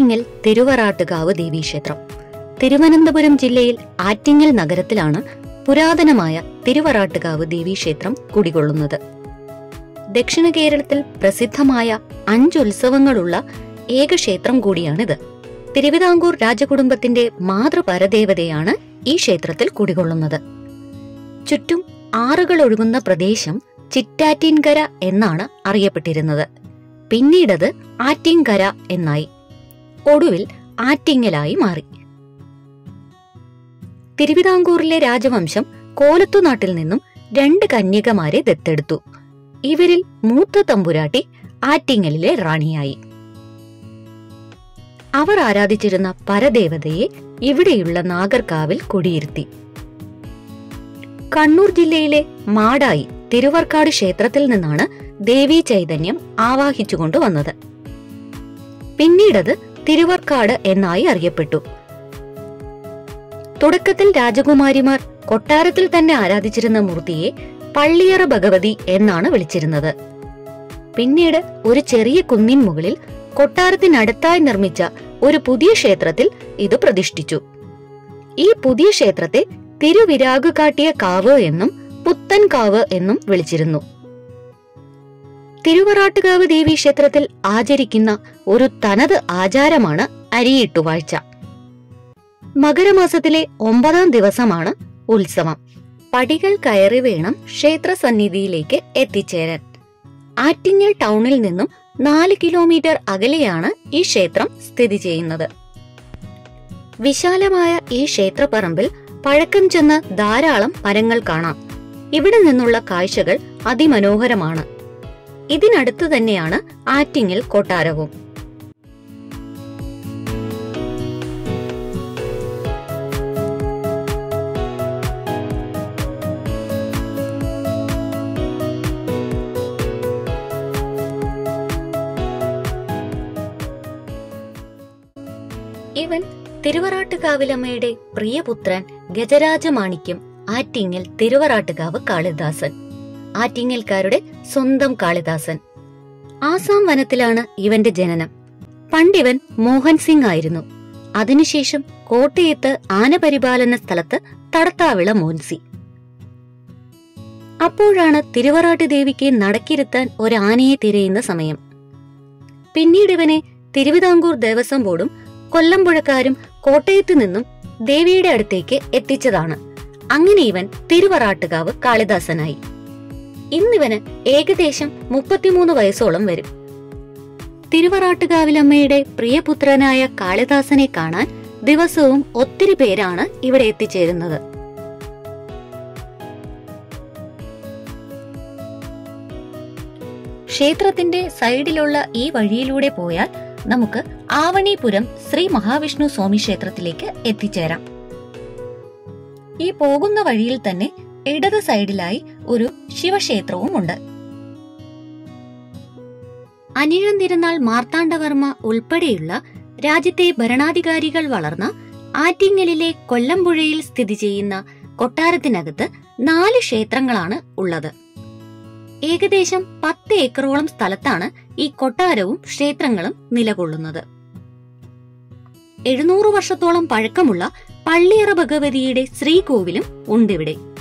ആറ്റിങ്ങൽ തിരുവറാട്ടുകാവ് ദേവീക്ഷേത്രം തിരുവനന്തപുരം ജില്ലയിൽ ആറ്റിങ്ങൽ നഗരത്തിലാണ് പുരാതനമായ തിരുവറാട്ടുകാവ് ദേവീക്ഷേത്രം കുടികൊള്ളുന്നത് ദക്ഷിണ കേരളത്തിൽ പ്രസിദ്ധമായ അഞ്ചുത്സവങ്ങളുള്ള ഏക ക്ഷേത്രം കൂടിയാണിത് തിരുവിതാംകൂർ രാജകുടുംബത്തിന്റെ മാതൃപരദേവതയാണ് ഈ ക്ഷേത്രത്തിൽ കുടികൊള്ളുന്നത് ചുറ്റും ആറുകൾ ഒഴുകുന്ന പ്രദേശം ചിറ്റാറ്റിൻകര എന്നാണ് അറിയപ്പെട്ടിരുന്നത് പിന്നീടത് ആറ്റിങ്കര എന്നായി ഒടുവിൽ ആറ്റിങ്ങലായി മാറി തിരുവിതാംകൂറിലെ രാജവംശം കോലത്തുനാട്ടിൽ നിന്നും രണ്ട് കന്യകമാരെ ദത്തെടുത്തു ഇവരിൽ മൂത്ത തമ്പുരാട്ടി ആറ്റിങ്ങലിലെ റാണിയായി അവർ ആരാധിച്ചിരുന്ന പരദേവതയെ ഇവിടെയുള്ള നാഗർകാവിൽ കുടിയിരുത്തി കണ്ണൂർ ജില്ലയിലെ മാടായി തിരുവർക്കാട് ക്ഷേത്രത്തിൽ നിന്നാണ് ദേവീ ചൈതന്യം ആവാഹിച്ചുകൊണ്ടുവന്നത് പിന്നീടത് തിരുവർക്കാട് എന്നായി അറിയപ്പെട്ടു തുടക്കത്തിൽ രാജകുമാരിമാർ കൊട്ടാരത്തിൽ തന്നെ ആരാധിച്ചിരുന്ന മൂർത്തിയെ പള്ളിയറ ഭഗവതി എന്നാണ് വിളിച്ചിരുന്നത് പിന്നീട് ഒരു ചെറിയ കുന്നിൻ മുകളിൽ കൊട്ടാരത്തിനടുത്തായി നിർമ്മിച്ച ഒരു പുതിയ ക്ഷേത്രത്തിൽ ഇത് പ്രതിഷ്ഠിച്ചു ഈ പുതിയ ക്ഷേത്രത്തെ തിരുവിരാഗ് കാട്ടിയ കാവ് എന്നും പുത്തൻ കാവ് എന്നും വിളിച്ചിരുന്നു തിരുവറാട്ടുകാവ് ദേവി ക്ഷേത്രത്തിൽ ആചരിക്കുന്ന ഒരു തനത് ആചാരമാണ് അരിയിട്ടുവാഴ്ച മകരമാസത്തിലെ ഒമ്പതാം ദിവസമാണ് ഉത്സവം പടികൾ കയറി വേണം ക്ഷേത്ര സന്നിധിയിലേക്ക് എത്തിച്ചേരാൻ ആറ്റിങ്ങൽ ടൗണിൽ നിന്നും നാല് കിലോമീറ്റർ അകലെയാണ് ഈ ക്ഷേത്രം സ്ഥിതി ചെയ്യുന്നത് വിശാലമായ ഈ ക്ഷേത്രപ്പറമ്പിൽ പഴക്കം ചെന്ന ധാരാളം മരങ്ങൾ കാണാം ഇവിടെ നിന്നുള്ള കാഴ്ചകൾ അതിമനോഹരമാണ് ഇതിനടുത്ത് തന്നെയാണ് ആറ്റിങ്ങൽ കൊട്ടാരവും ഇവൻ തിരുവറാട്ടുകാവിലമ്മയുടെ പ്രിയപുത്രൻ ഗജരാജമാണിക്യം ആറ്റിങ്ങൽ തിരുവറാട്ടുകാവ് കാളിദാസൻ ആറ്റിങ്ങൽക്കാരുടെ സ്വന്തം കാളിദാസൻ ആസാം വനത്തിലാണ് ഇവന്റെ ജനനം പണ്ടിവൻ മോഹൻ സിംഗ് ആയിരുന്നു അതിനുശേഷം കോട്ടയത്ത് ആനപരിപാലന സ്ഥലത്ത് തടത്താവിള മോൻസി അപ്പോഴാണ് തിരുവറാട്ട് ദേവിക്ക് നടക്കിരുത്താൻ ഒരു ആനയെ തിരയുന്ന സമയം പിന്നീട് ഇവനെ തിരുവിതാംകൂർ ദേവസ്വം ബോർഡും കൊല്ലമ്പുഴക്കാരും കോട്ടയത്തു നിന്നും ദേവിയുടെ അടുത്തേക്ക് എത്തിച്ചതാണ് അങ്ങനെ ഇവൻ തിരുവറാട്ടുകാവ് കാളിദാസനായി ഇന്നിവന് ഏകദേശം മുപ്പത്തിമൂന്ന് വയസ്സോളം വരും തിരുവറാട്ടുകാവിലമ്മയുടെ പ്രിയപുത്രനായ കാളിദാസനെ കാണാൻ ദിവസവും ഒത്തിരി പേരാണ് ഇവിടെ എത്തിച്ചേരുന്നത് ക്ഷേത്രത്തിന്റെ സൈഡിലുള്ള ഈ വഴിയിലൂടെ പോയാൽ നമുക്ക് ആവണിപുരം ശ്രീ മഹാവിഷ്ണു സ്വാമി ക്ഷേത്രത്തിലേക്ക് എത്തിച്ചേരാം ഈ പോകുന്ന വഴിയിൽ തന്നെ ഇടത് സൈഡിലായി ഒരു ശിവക്ഷേത്രവും ഉണ്ട് അനിഴം തിരുനാൾ മാർത്താണ്ഡവർമ്മ ഉൾപ്പെടെയുള്ള രാജ്യത്തെ ഭരണാധികാരികൾ വളർന്ന ആറ്റിങ്ങലിലെ കൊല്ലമ്പുഴയിൽ സ്ഥിതി ചെയ്യുന്ന കൊട്ടാരത്തിനകത്ത് നാല് ക്ഷേത്രങ്ങളാണ് ഉള്ളത് ഏകദേശം പത്ത് ഏക്കറോളം സ്ഥലത്താണ് ഈ കൊട്ടാരവും ക്ഷേത്രങ്ങളും നിലകൊള്ളുന്നത് എഴുന്നൂറ് വർഷത്തോളം പഴക്കമുള്ള പള്ളിയറ ഭഗവതിയുടെ ശ്രീകോവിലും ഉണ്ടിവിടെ